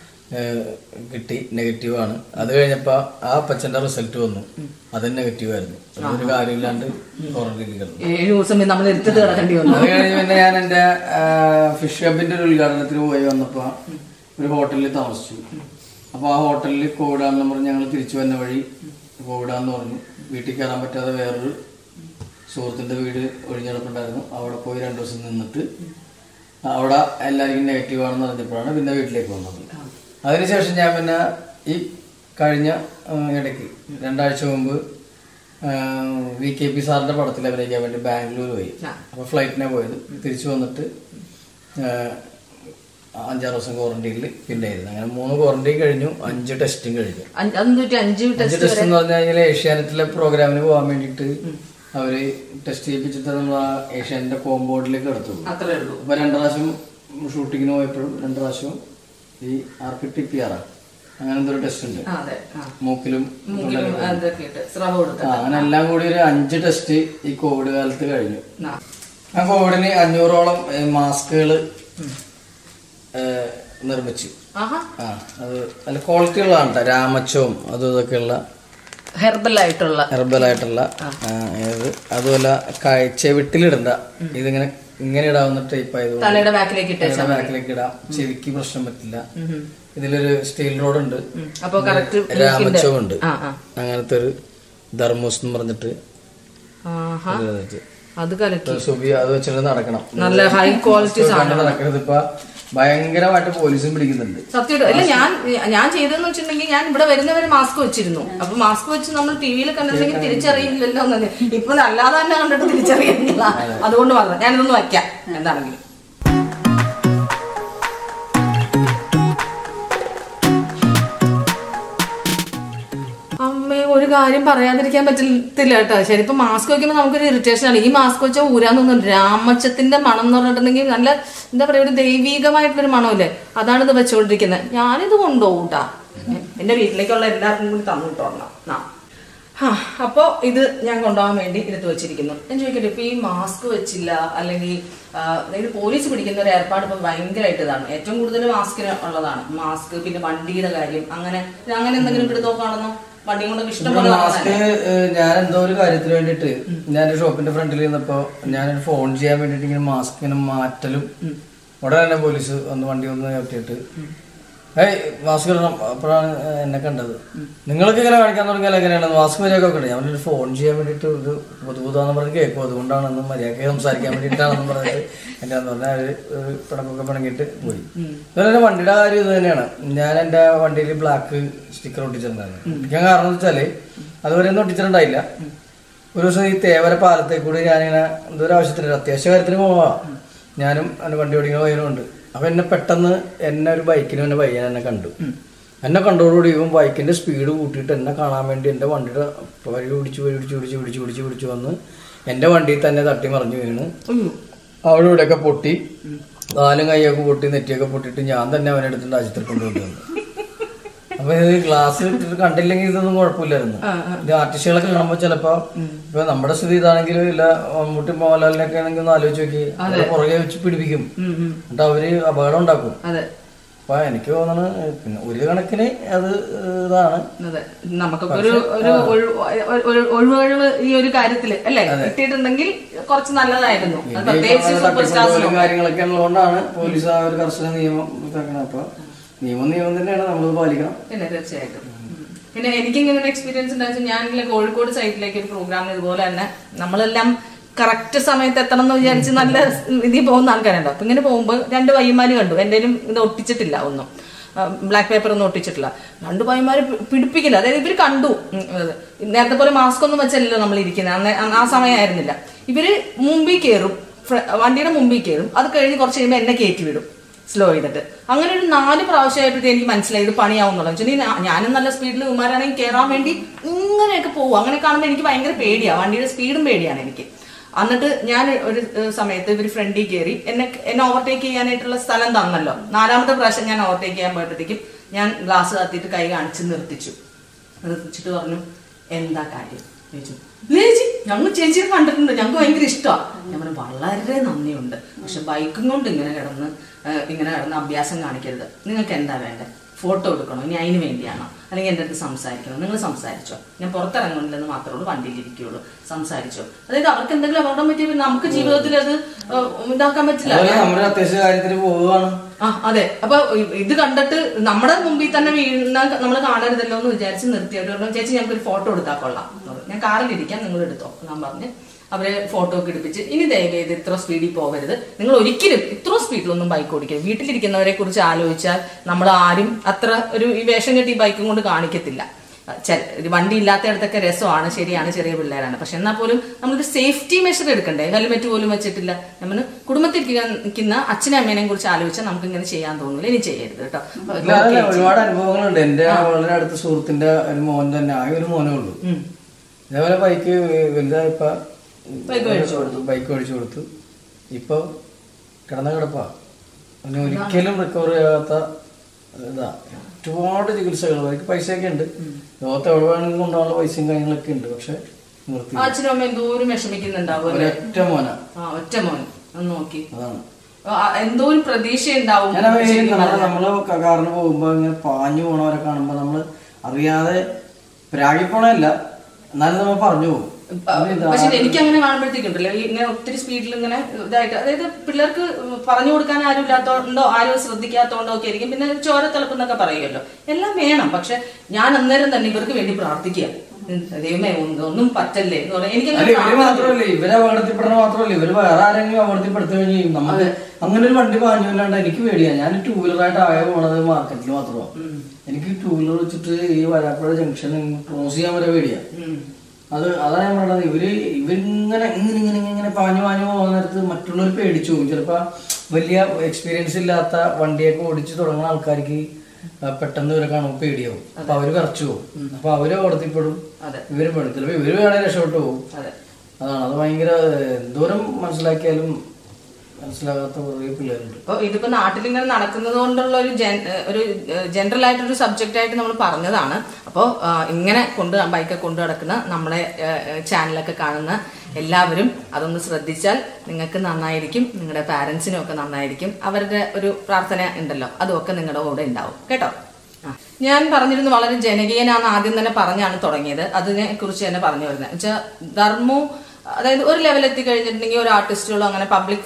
S2: കിട്ടി നെഗറ്റീവാണ് അത് കഴിഞ്ഞപ്പോ ആ അപ്പച്ചന്റെ റിസൾട്ട് വന്നു അതും നെഗറ്റീവ് ആയിരുന്നു അതൊരു കാര്യമില്ലാണ്ട് ക്വാറന്റൈനിൽ കിടന്നു
S1: ഏഴ് ദിവസം പിന്നെ നമ്മൾ എടുത്തിട്ട് കിടക്കേണ്ടി വന്നു
S2: അത് കഴിഞ്ഞ് പിന്നെ ഞാൻ എന്റെ ഫിഷ് ഹബിന്റെ ഒരു ഉദ്ഘാടനത്തിന് പോയി വന്നപ്പോ ഒരു ഹോട്ടലിൽ താമസിച്ചു അപ്പൊ ആ ഹോട്ടലിൽ കോവിഡാന്ന് പറഞ്ഞ് ഞങ്ങൾ തിരിച്ചു വന്ന വഴി കോവിഡാന്ന് പറഞ്ഞു വീട്ടിൽ കയറാൻ പറ്റാതെ വേറൊരു സുഹൃത്തിന്റെ വീട് ഒഴിഞ്ഞിടപ്പുണ്ടായിരുന്നു അവിടെ പോയി രണ്ടു ദിവസം നിന്നിട്ട് അവിടെ എല്ലാവർക്കും നെഗറ്റീവ് ആണെന്ന് അറിഞ്ഞപ്പോഴാണ് പിന്നെ വീട്ടിലേക്ക് വന്നത് അതിനുശേഷം ഞാൻ പിന്നെ ഈ കഴിഞ്ഞ ആ, ഇടയ്ക്ക് രണ്ടാഴ്ച മുമ്പ് വി കെ പി സാറിന്റെ പടത്തിൽ അഭിനയിക്കാൻ വേണ്ടി ബാംഗ്ലൂർ പോയി
S1: ആ.
S2: അപ്പൊ ഫ്ലൈറ്റിനെ പോയത് തിരിച്ചു വന്നിട്ട് ആ, അഞ്ചാറ് ദിവസം ക്വാറന്റൈനിൽ പിന്നെ ആയിരുന്നു അങ്ങനെ മൂന്ന് ക്വാറന്റൈൻ കഴിഞ്ഞു അഞ്ച് ടെസ്റ്റും കഴിഞ്ഞു
S1: അഞ്ച് അതെന്ന് പറ്റി അഞ്ച്
S2: അഞ്ച്
S1: ടെസ്റ്റ്
S2: ടെസ്റ്റ് എന്ന് പറഞ്ഞു കഴിഞ്ഞാൽ ഏഷ്യാനെറ്റിലെ പ്രോഗ്രാമിന് പോകാൻ വേണ്ടിയിട്ട് അവര് ടെസ്റ്റ് ചെയ്യിപ്പിച്ചിട്ട് നമ്മൾ ആ ഏഷ്യാനെറ്റിന്റെ കോമ്പൗണ്ടിലേക്ക് എടുത്തു
S1: അത്രേ ഉള്ളൂ
S2: അപ്പൊ രണ്ടു പ്രാവശ്യം ഷൂട്ടിങ്ങിന് പോയപ്പോഴും രണ്ടു പ്രാവശ്യം ഈ R P T P R അങ്ങനെ എന്തൊരു ടെസ്റ്റ് ഉണ്ട്
S1: ആ, അതെ ആ.
S2: മൂക്കിലും
S1: മൂക്കിലും അതൊക്കെ ഇട്ട് സ്രവ കൊടുത്ത്
S2: ആ, അങ്ങനെ എല്ലാം കൂടി ഒരു അഞ്ച് ടെസ്റ്റ് ഈ കോവിഡ് കാലത്ത് കഴിഞ്ഞു
S1: ആ.
S2: ആ കോവിഡിന് അഞ്ഞൂറോളം മാസ്കുകൾ നിർമ്മിച്ചു
S1: ആഹാ
S2: ആ അത് നല്ല ക്വാളിറ്റി ഉള്ളതാണ് ട്ടോ. രാമച്ചവും അതും ഇതൊക്കെയുള്ള
S1: ഹെർബൽ ആയിട്ടുള്ള
S2: ഹെർബൽ ആയിട്ടുള്ള ആ, ഏത് അതുപോലെ ക- ചെവിട്ടിലിടണ്ട ഇതിങ്ങനെ ഇങ്ങനെ ഇടാവുന്ന ടൈപ്പ് ആയതുകൊണ്ട്
S1: തലയുടെ ബാക്കിലേക്ക് ഇട്ട്
S2: തലയുടെ ബാക്കിലേക്ക് ഇടാം ചെവിക്ക് പ്രശ്നം പറ്റില്ല ഇതിലൊരു സ്റ്റീൽ റോഡ് ഉണ്ട്
S1: അപ്പൊ കറക്റ്റ്
S2: രാമച്ചവും ഉണ്ട്
S1: ആ ആ
S2: അങ്ങനത്തെ ഒരു ധർമ്മൂസ് എന്ന് പറഞ്ഞിട്ട്
S1: ആഹാ
S2: ഒരു ഇത്.
S1: അത് കലക്കി
S2: ഒരു സുബി അത് വെച്ചിട്ട് നടക്കണം
S1: നല്ല ഹൈ ക്വാളിറ്റി
S2: കണ്ട് നടക്കരുത് ഇപ്പൊ ഭയങ്കരമായിട്ട് പോലീസും പിടിക്കുന്നുണ്ട്
S1: സത്യം അല്ല ഞാൻ ഞാൻ ചെയ്തതെന്ന് വെച്ചിട്ടുണ്ടെങ്കിൽ ഞാൻ ഇവിടെ വരുന്നവരെ മാസ്ക് വെച്ചിരുന്നു അപ്പൊ മാസ്ക് വെച്ച് നമ്മൾ ടി വിയിൽ കണ്ടിട്ടുണ്ടെങ്കിൽ തിരിച്ചറിയില്ലല്ലോ എന്നത് ഇപ്പൊ അല്ലാതെ തന്നെ കണ്ടിട്ട് തിരിച്ചറിയുന്നില്ല അതുകൊണ്ട് മാത്രം ഞാനിതൊന്ന് വയ്ക്കാം എന്താണെങ്കിലും അമ്മേ ഒരു കാര്യം പറയാതിരിക്കാൻ പറ്റത്തില്ല കേട്ടോ ശരി ഇപ്പൊ മാസ്ക് വെക്കുമ്പോൾ നമുക്കൊരു ഇറിറ്റേഷൻ ആണ് ഈ മാസ്ക് വെച്ചാൽ ഊരാൻ തോന്നുന്നു രാമച്ചത്തിന്റെ മണം എന്ന് പറഞ്ഞിട്ടുണ്ടെങ്കിൽ നല്ല എന്താ പറയാ ഒരു ദൈവീകമായിട്ടുള്ളൊരു മണമില്ലേ അതാണ് ഇത് വെച്ചുകൊണ്ടിരിക്കുന്നത് ഞാനിത് കൊണ്ടുപോകൂട്ടാ എന്റെ വീട്ടിലേക്കുള്ള എല്ലാവർക്കും കൂടി തന്നിട്ടോളണം ആ ആ അപ്പോൾ ഇത് ഞാൻ കൊണ്ടുപോകാൻ വേണ്ടി എടുത്തു വെച്ചിരിക്കുന്നു ഞാൻ ചോദിക്കട്ടെ ഇപ്പൊ ഈ മാസ്ക് വെച്ചില്ല അല്ലെങ്കിൽ ആ, അതായത് പോലീസ് പിടിക്കുന്ന ഒരു ഏർപ്പാട് ഇപ്പൊ ഭയങ്കരമായിട്ട് ഇതാണ് ഏറ്റവും കൂടുതൽ മാസ്കിന് ഉള്ളതാണ് മാസ്ക് പിന്നെ വണ്ടിയുടെ കാര്യം അങ്ങനെ അങ്ങനെ എന്തെങ്കിലും എടുത്തൊക്കെ കാണുന്നു വണ്ടി കൊണ്ടൊക്കെ ഇഷ്ടം പോലെ
S2: മാസ്ക് ഞാൻ എന്തോ ഒരു കാര്യത്തിന് വേണ്ടിട്ട് ഞാൻ ഷോപ്പിന്റെ ഫ്രണ്ടിൽ നിന്നപ്പോ ഞാനൊരു ഫോൺ ചെയ്യാൻ വേണ്ടിട്ട് ഇങ്ങനെ മാസ്ക് ഇങ്ങനെ മാറ്റലും ഉടനെ തന്നെ പോലീസ് വന്ന് വണ്ടി വന്ന് ചവിട്ടിയിട്ട് ഏയ് മാസ്ക് ഇടണം അപ്പോഴാണ് എന്നെ കണ്ടത് നിങ്ങൾക്ക് ഇങ്ങനെ കാണിക്കാൻ തുടങ്ങിയാൽ എങ്ങനെയാണ് മാസ്ക് മര്യാദ ഉണ്ട് ഞാൻ ഒരു ഫോൺ ചെയ്യാൻ വേണ്ടിയിട്ട് ഒരു ബുദ്ധിമുട്ടാന്ന് പറഞ്ഞ് കേൾക്കും അതുകൊണ്ടാണെന്ന് മര്യാദ സംസാരിക്കാൻ വേണ്ടിയിട്ടാണെന്ന് പറഞ്ഞിട്ട് എൻ്റെ എന്ന് പറഞ്ഞാൽ ഒരു ഒരു പിണക്കൊക്കെ പിണങ്ങിയിട്ട് പോയി അതുപോലെ തന്നെ വണ്ടിയുടെ കാര്യം ഇത് തന്നെയാണ് ഞാൻ എൻ്റെ വണ്ടിയിൽ ബ്ലാക്ക് സ്റ്റിക്കർ ഒട്ടിച്ചിട്ടുണ്ടായിരുന്നു ഒട്ടിക്കാൻ കാരണം എന്ന് വെച്ചാൽ അതുവരെ ഒന്നും ഒട്ടിച്ചിട്ടുണ്ടായില്ല ഒരു ദിവസം ഈ തേവര പാലത്തെ കൂടി ഞാനിങ്ങനെ എന്തോ ഒരു ആവശ്യത്തിന് ഒരു അത്യാവശ്യ കാര്യത്തിന് പോവാ ഞാനും എൻ്റെ വണ്ടി ഓടിക്കുന്ന പയ്യനുണ്ട് അപ്പൊ എന്നെ പെട്ടെന്ന് എന്നെ ഒരു ബൈക്കിന് എന്നെ പയ്യൻ എന്നെ കണ്ടു എന്നെ കണ്ടോടുകൂടി ഇവൻ ബൈക്കിന്റെ സ്പീഡ് കൂട്ടിയിട്ട് എന്നെ കാണാൻ വേണ്ടി എൻ്റെ വണ്ടിയുടെ വഴി പിടിച്ച് വഴി പിടിച്ച് പിടിച്ച് പിടിച്ച് പിടിച്ച് പിടിച്ച് വന്ന് എൻ്റെ വണ്ടിയിൽ തന്നെ തട്ടി മറിഞ്ഞു വീണ് അവിടെ ഇവിടെയൊക്കെ പൊട്ടി കാലും കൈയൊക്കെ പൊട്ടി നെറ്റിയൊക്കെ പൊട്ടിയിട്ട് ഞാൻ തന്നെ അവനെ എടുത്തിട്ട് ആശുപത്രി കൊണ്ടുവന്നു അപ്പൊ ഇത് ഗ്ലാസ് ഇട്ടിട്ട് കണ്ടില്ലെങ്കിൽ ഇതൊന്നും കുഴപ്പമില്ലായിരുന്നു ഇത് ആർട്ടിസ്റ്റുകളൊക്കെ കാണുമ്പോ ചിലപ്പോ ഇപ്പൊ നമ്മുടെ സ്ഥിതി ഇതാണെങ്കിലും ഇല്ല മമ്മൂട്ടി മോഹൻലാലിനൊക്കെ ആണെങ്കിൽ ഒന്ന് ആലോചിച്ച് നോക്കി അവരെ പുറകെ വെച്ച് പിടിപ്പിക്കും എന്നിട്ട് അവര് അപകടം ഉണ്ടാക്കും
S1: അതെ
S2: അപ്പൊ എനിക്ക് തോന്നുന്നത് പിന്നെ ഒരു കണക്കിന് അത് ഇതാണ്
S1: അതെ നമുക്കൊക്കെ ഒരു ഒരു ഒഴു- ഒരു- ഒഴിവഴിവ് ഈ ഒരു കാര്യത്തില് അല്ലേ കിട്ടിയിട്ടുണ്ടെങ്കിൽ കുറച്ച് നല്ലതായിരുന്നു അത് പ്രത്യേകിച്ച് സൂപ്പർ സ്റ്റാർസിനോ
S2: തട്ടിക്കൊണ്ടുപോകലും കാര്യങ്ങളൊക്കെ ഉള്ളതുകൊണ്ടാണ് പോലീസ് ആ ഒരു കർശന നിയമം ഇതാക്കണം അപ്പൊ നിയമം നിയമം തന്നെയാണ് നമ്മളത് പാലിക്കണം
S1: പിന്നെ തീർച്ചയായിട്ടും പിന്നെ എനിക്ക് ഇങ്ങനെ ഒരു എക്സ്പീരിയൻസ് ഉണ്ടായിരുന്നു ഞാൻ ഇങ്ങനെ കോഴിക്കോട് സൈഡിലേക്ക് ഒരു പ്രോഗ്രാം ഇതുപോലെ തന്നെ നമ്മളെല്ലാം കറക്റ്റ് സമയത്ത് എത്തണം എന്ന് വിചാരിച്ച് നല്ല ഇതിൽ പോകുന്ന ആൾക്കാരുണ്ട് അപ്പൊ ഇങ്ങനെ പോകുമ്പോൾ രണ്ട് പയ്യന്മാര് കണ്ടു എന്റെയും ഇത് ഒട്ടിച്ചിട്ടില്ല ഒന്നും ബ്ലാക്ക് പേപ്പർ ഒന്നും ഒട്ടിച്ചിട്ടില്ല രണ്ട് പയ്യന്മാര് പി- പിടിപ്പിക്കില്ല അതായത് ഇവര് കണ്ടു ഉം, ഇത്. നേരത്തെ പോലെ മാസ്ക് ഒന്നും വെച്ചല്ലോ നമ്മൾ ഇരിക്കുന്നത് അന്ന് അന്ന് ആ സമയമായിരുന്നില്ല ഇവര് മുമ്പിൽ കയറും ഫ്ര- വണ്ടിയുടെ മുമ്പിൽ കയറും അത് കഴിഞ്ഞ് കുറച്ച് കഴിയുമ്പോൾ എന്നെ കയറ്റി വിടും സ്ലോ ചെയ്തിട്ട് അങ്ങനെ ഒരു നാല് പ്രാവശ്യമായിട്ട് എനിക്ക് മനസ്സിലായി ഇത് പണിയാവുന്നുള്ളത് വെച്ചാൽ ഞാ- ഞാനും നല്ല സ്പീഡിൽ ഉമാരാണെങ്കിൽ കയറാൻ വേണ്ടി ഇങ്ങനെയൊക്കെ പോകും അങ്ങനെ കാണുമ്പോൾ എനിക്ക് ഭയങ്കര പേടിയാണ് വണ്ടിയുടെ സ്പീഡും പേടിയാണ് എനിക്ക് എന്നിട്ട് ഞാൻ ഒരു ഏഹ്, സമയത്ത് ഇവർ ഫ്രണ്ടിൽ കയറി എന്നെ എന്നെ ഓവർടേക്ക് ചെയ്യാനായിട്ടുള്ള സ്ഥലം തന്നല്ലോ നാലാമത്തെ പ്രാവശ്യം ഞാൻ ഓവർടേക്ക് ചെയ്യാൻ പോയപ്പോഴത്തേക്കും ഞാൻ ഗ്ലാസ് കത്തിയിട്ട് കൈ കാണിച്ച് നിർത്തിച്ചു നിർത്തിച്ചിട്ട് പറഞ്ഞു എന്താ കാര്യം ചോദിച്ചു "ഇല്ല ചേച്ചി ഞങ്ങൾ ചേച്ചിയെ കണ്ടിട്ടുണ്ട് ഞങ്ങൾക്ക് ഭയങ്കര ഇഷ്ടമാണ് ഞാൻ പറഞ്ഞു വളരെ നന്ദിയുണ്ട് പക്ഷെ ബൈക്കും കൊണ്ട് ഇങ്ങനെ കിടന്ന് ആ, ഇങ്ങനെ കിടന്ന് അഭ്യാസം കാണിക്കരുത് നിങ്ങൾക്ക് എന്താ വേണ്ടത് ഫോട്ടോ എടുക്കണോ ഇനി അതിന് വേണ്ടിയാണോ അല്ലെങ്കിൽ എൻ്റെ അടുത്ത് സംസാരിക്കണം നിങ്ങൾ സംസാരിച്ചോ ഞാൻ പുറത്തിറങ്ങുന്നില്ലെന്ന് മാത്രമേ ഉള്ളൂ വണ്ടിയിൽ ഇരിക്കുകയുള്ളൂ സംസാരിച്ചോ അതായത് അവർക്ക് എന്തെങ്കിലും അപകടം പറ്റിയ നമുക്ക് ജീവിതത്തിൽ അത് ആ, ഇതാക്കാൻ പറ്റില്ല
S2: അതുപോലെ നമ്മുടെ അത്യാവശ്യ കാര്യത്തിന് പോവുകയാണ്
S1: ആ അതെ അപ്പൊ ഇ- ഇത് കണ്ടിട്ട് നമ്മുടെ മുമ്പിൽ തന്നെ വീഴുന്ന നമ്മൾ കാണരുതല്ലോ എന്ന് വിചാരിച്ച് നിർത്തി അവർ പറഞ്ഞു ചേച്ചി ഞങ്ങൾക്ക് ഒരു ഫോട്ടോ എടുത്താൽ കൊള്ളാം എന്ന് പറഞ്ഞു. ഞാൻ കാറിൽ ഇരിക്കാൻ നിങ്ങൾ എടുത്തോ ഞാൻ പറഞ്ഞ് അവരെ ഫോട്ടോ ഒക്കെ എടുപ്പിച്ച് ഇനി ദയവ് ചെയ്ത് ഇത്ര സ്പീഡിൽ പോകരുത് നിങ്ങൾ ഒരിക്കലും ഇത്ര സ്പീഡിലൊന്നും ബൈക്ക് ഓടിക്കരുത് വീട്ടിലിരിക്കുന്നവരെ കുറിച്ച് ആലോചിച്ചാൽ നമ്മൾ ആരും അത്ര ഒരു ഈ വേഷം കെട്ടി ബൈക്കും കൊണ്ട് കാണിക്കത്തില്ല ചെ- ഒരു വണ്ടി ഇല്ലാത്തയിടത്തൊക്കെ രസമാണ് ശരിയാണ് ചെറിയ പിള്ളേരാണ് പക്ഷെ എന്നാൽ പോലും നമ്മളൊരു സേഫ്റ്റി മെഷർ എടുക്കണ്ടേ ഹെൽമെറ്റ് പോലും വെച്ചിട്ടില്ല നമ്മൾ കുടുംബത്തിൽ നിൽക്കുന്ന അച്ഛനും അമ്മേനെയും കുറിച്ച് ആലോചിച്ചാൽ നമുക്ക് ഇങ്ങനെ ചെയ്യാൻ തോന്നില്ല ഇനി ചെയ്യരുത് കേട്ടോ
S2: ഇല്ല, അതല്ല, ഒരുപാട് അനുഭവങ്ങളുണ്ട് എന്റെ വളരെ അടുത്ത സുഹൃത്തിന്റെ ഒരു മോൻ തന്നെ ആകെ ഒരു മോനേ ഉള്ളൂ
S1: ഉം.
S2: ഇതേപോലെ ബൈക്ക് വലുതായപ്പോ
S1: ബൈക്ക് മേടിച്ചു
S2: ബൈക്ക് മേടിച്ചു കൊടുത്തു ഇപ്പൊ കിടന്ന കിടപ്പാ അവന് ഒരിക്കലും റിക്കവർ ചെയ്യാത്ത ഇതാ ഒരുപാട് ചികിത്സകൾ അവർക്ക് പൈസയൊക്കെ ഉണ്ട് ലോകത്ത് എവിടെ വേണമെങ്കിലും കൊണ്ടുപോകാനുള്ള പൈസയും കാര്യങ്ങളൊക്കെ ഉണ്ട് പക്ഷെ നിർത്തി
S1: ആ അച്ഛനും അമ്മ എന്തോരം വിഷമിക്കുന്നുണ്ടാവും അല്ലേ
S2: ഒരൊറ്റ മോന
S1: ആ ഒറ്റ മോൻ ഒന്ന് നോക്കി
S2: അതാണ്
S1: ആ, എന്തോരം പ്രതീക്ഷ ഉണ്ടാവും
S2: ഞാൻ നമ്മള് നമ്മള് ക- കാറിന് പോകുമ്പോ ഇങ്ങനെ പാഞ്ഞു പോണവരെ കാണുമ്പോ നമ്മള് അറിയാതെ പ്രാഗി പോണല്ല എന്നാലും നമ്മൾ പറഞ്ഞു പോകും അത് ഇതാ-
S1: പക്ഷെ എനിക്ക് അങ്ങനെ കാണുമ്പോഴത്തേക്കുണ്ടല്ലോ ഈ ഇങ്ങനെ ഒത്തിരി സ്പീഡിൽ ഇങ്ങനെ ഇതായിട്ട് അതായത് പിള്ളേർക്ക് പറഞ്ഞു കൊടുക്കാൻ ആരും ഇല്ലാത്തോണ്ടോ ആരും ശ്രദ്ധിക്കാത്തോണ്ടോ ഒക്കെ ആയിരിക്കും പിന്നെ ചോര തിളപ്പെന്നൊക്കെ പറയുമല്ലോ എല്ലാം വേണം പക്ഷെ ഞാൻ അന്നേരം തന്നെ ഇവർക്ക് വേണ്ടി പ്രാർത്ഥിക്കുക ഉം, ദൈവമേ ഒന്നും- ഒന്നും പറ്റല്ലേ എന്ന് പറയാം എനിക്ക്
S2: അല്ല ഇവര് മാത്രമല്ല ഇവരെ അപകടത്തിൽപ്പെടുന്ന മാത്രമല്ല ഇവര് വേറെ ആരെങ്കിലും അപകടത്തിൽപ്പെടുത്തു കഴിഞ്ഞ് നമുക്ക് അങ്ങനെ ഒരു വണ്ടി പാഞ്ഞല്ലാണ്ട് എനിക്ക് പേടിയാ ഞാൻ ടൂ വീലറായിട്ട് ആകെ പോണത് മാർക്കറ്റിൽ മാത്രമാണ് എനിക്ക് ടൂ വീലർ വെച്ചിട്ട് ഈ വരാപ്പുഴ ജംഗ്ഷൻ ക്രോസ് ചെയ്യാൻ വരെ പേടിയാ അത് അതാണ് ഞാൻ പറഞ്ഞത് ഇവര് ഇവരിങ്ങനെ ഇങ്ങനെ ഇങ്ങനെ ഇങ്ങനെ പാഞ്ഞു പാഞ്ഞു പോകുന്ന നേരത്ത് മറ്റുള്ളവർ പേടിച്ചു പോകും ചിലപ്പോ വലിയ എക്സ്പീരിയൻസ് ഇല്ലാത്ത വണ്ടിയൊക്കെ ഓടിച്ചു തുടങ്ങുന്ന ആൾക്കാർക്ക് ആ, പെട്ടെന്ന് ഇവരെ കാണുമ്പോൾ പേടിയാവും അപ്പൊ അവര് വിറച്ചു പോകും അപ്പൊ അവര് ഓടത്തിപ്പെടും
S1: അതെ.
S2: ഇവര് പെടും ചിലപ്പോ ഇവര് വേണേ രക്ഷപ്പെട്ടു പോകും
S1: അതെ
S2: അതാണ് അത് ഭയങ്കര എന്തോരം മനസ്സിലാക്കിയാലും മനസ്സിലാകാത്ത കുറേ പിള്ളേരുണ്ട്
S1: അപ്പൊ ഇതിപ്പോ നാട്ടിൽ ഇങ്ങനെ നടക്കുന്നത് കൊണ്ടുള്ള ഒരു ജൻ- ഏഹ് ഒരു ജനറൽ ആയിട്ടൊരു സബ്ജക്റ്റ് ആയിട്ട് നമ്മൾ പറഞ്ഞതാണ് അപ്പോൾ ഇങ്ങനെ കൊണ്ട് ബൈക്കൊക്കെ കൊണ്ടു നടക്കുന്ന നമ്മുടെ ഏഹ്, ചാനലൊക്കെ കാണുന്ന എല്ലാവരും അതൊന്ന് ശ്രദ്ധിച്ചാൽ നിങ്ങൾക്ക് നന്നായിരിക്കും നിങ്ങളുടെ പാരൻസിനും ഒക്കെ നന്നായിരിക്കും അവരുടെ ഒരു പ്രാർത്ഥന ഉണ്ടല്ലോ അതുമൊക്കെ നിങ്ങളുടെ കൂടെ ഉണ്ടാവും കേട്ടോ ആ. ഞാൻ പറഞ്ഞിരുന്നു വളരെ ജനകീയനാന്ന് ആദ്യം തന്നെ പറഞ്ഞാണ് തുടങ്ങിയത് അതിനെ കുറിച്ച് തന്നെ പറഞ്ഞു വരുന്നത് വെച്ചാൽ ധർമ്മു അതായത് ഒരു ലെവൽ എത്തിക്കഴിഞ്ഞിട്ടുണ്ടെങ്കിൽ ഒരു ആർട്ടിസ്റ്റുകളോ അങ്ങനെ പബ്ലിക്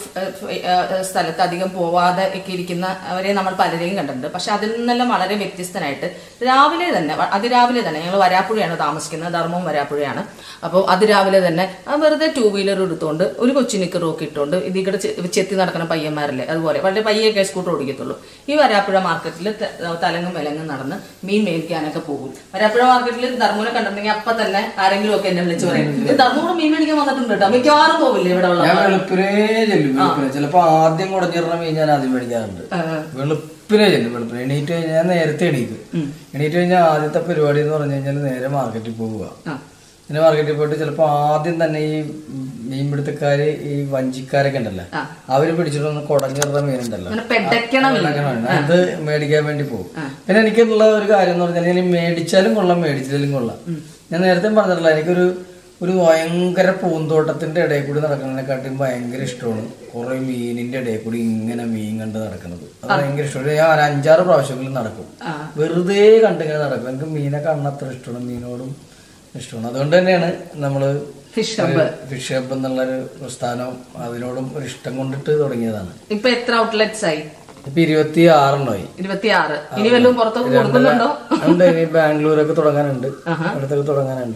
S1: സ്ഥലത്ത് അധികം പോവാതെ ഒക്കെ ഇരിക്കുന്ന അവരെ നമ്മൾ പലരെയും കണ്ടിട്ടുണ്ട് പക്ഷെ അതിൽ നിന്നെല്ലാം വളരെ വ്യത്യസ്തനായിട്ട് രാവിലെ തന്നെ വ- അതിരാവിലെ തന്നെ ഞങ്ങൾ വരാപ്പുഴയാണ് താമസിക്കുന്നത് ധർമ്മവും വരാപ്പുഴയാണ് അപ്പോൾ അതിരാവിലെ തന്നെ ആ വെറുതെ ടൂ വീലർ എടുത്തുകൊണ്ട് ഒരു കൊച്ചു നിക്കറും ഒക്കെ ഇട്ടുകൊണ്ട് ഇതിൽ കൂടെ ചെ- ചെത്തി നടക്കുന്ന പയ്യന്മാരല്ലേ അതുപോലെ വളരെ പയ്യൊക്കെ സ്കൂട്ടർ ഓടിക്കത്തുള്ളൂ ഈ വരാപ്പുഴ മാർക്കറ്റിൽ തലങ്ങും വിലങ്ങും നടന്ന് മീൻ മേടിക്കാനൊക്കെ പോകും വരാപ്പുഴ മാർക്കറ്റിൽ ധർമ്മൂനെ കണ്ടിട്ടുണ്ടെങ്കിൽ അപ്പൊ തന്നെ ആരെങ്കിലും ഒക്കെ എന്നെ വിളിച്ച് പറയും "ഇത് ധർമ്മൂടെ മീൻ മേടിക്കാൻ വന്നിട്ടുണ്ട് കേട്ടോ മിക്കവാറും പോവില്ലേ ഇവിടെ ഉള്ള
S2: ഞാൻ വെളുപ്പിനെ ചെല്ലും വെളുപ്പിനെ ചിലപ്പോ ആദ്യം കുടഞ്ഞിരുന്ന മീൻ ഞാൻ ആദ്യം മേടിക്കാറുണ്ട് വെളുപ്പിനെ ചെല്ലും വെളുപ്പിനെ എണീറ്റ് കഴിഞ്ഞാൽ ഞാൻ നേരത്തെ എണീക്കും എണീറ്റ് കഴിഞ്ഞാൽ ആദ്യത്തെ പരിപാടി എന്ന് പറഞ്ഞു കഴിഞ്ഞാൽ നേരെ മാർക്കറ്റിൽ പോവുക
S1: ആ.
S2: പിന്നെ മാർക്കറ്റിൽ പോയിട്ട് ചിലപ്പോ ആദ്യം തന്നെ ഈ മീൻപിടുത്തക്കാര് ഈ വഞ്ചിക്കാരൊക്കെ ഉണ്ടല്ലോ
S1: ആ.
S2: അവര് പിടിച്ചിട്ടൊന്ന് കുടഞ്ഞിരുന്ന മീനുണ്ടല്ലോ
S1: അങ്ങനെ പെടയ്ക്കണം
S2: ഉണ്ടാക്കണം. അത് മേടിക്കാൻ വേണ്ടി പോകും പിന്നെ എനിക്കുള്ള ഒരു കാര്യം എന്ന് പറഞ്ഞാൽ ഇനി മേടിച്ചാലും കൊള്ളാം മേടിച്ചില്ലെങ്കിലും കൊള്ളാം ഞാൻ നേരത്തെ പറഞ്ഞിട്ടില്ല എനിക്കൊരു ഒരു ഭയങ്കര പൂന്തോട്ടത്തിന്റെ ഇടയിൽ കൂടി നടക്കുന്നതിനെക്കാട്ടിയും ഭയങ്കര ഇഷ്ടമാണ് കുറെ മീനിന്റെ ഇടയിൽ കൂടി ഇങ്ങനെ മീൻ കണ്ട് നടക്കുന്നത് അത് ഭയങ്കര ഇഷ്ടമാണ് ഞാൻ ഒരു അഞ്ചാറ് പ്രാവശ്യമെങ്കിലും നടക്കും വെറുതെ കണ്ടിങ്ങനെ നടക്കും എനിക്ക് മീനെ കാണാൻ അത്ര ഇഷ്ടമാണ് മീനോടും ഇഷ്ടമാണ് അതുകൊണ്ട് തന്നെയാണ് നമ്മള്
S1: ഫിഷ് ഹബ്ബ്
S2: ഫിഷ് ഹബ് എന്നുള്ളൊരു പ്രസ്ഥാനം അതിനോടും ഒരു ഇഷ്ടം കൊണ്ടിട്ട് തുടങ്ങിയതാണ്
S1: ഇപ്പൊ എത്ര ഔട്ട്ലെറ്റ്സ് ആയി
S2: ഇപ്പൊ ഇരുപത്തി ആറെണ്ണമായി
S1: ഇരുപത്തിയാറ് ഇനി വല്ലതും പുറത്തൊക്കെ കൊടുക്കുന്നുണ്ടോ
S2: ഉണ്ട് ഇനി ബാംഗ്ലൂരൊക്കെ തുടങ്ങാനുണ്ട് അടുത്തൊക്കെ തുടങ്ങാനുണ്ട്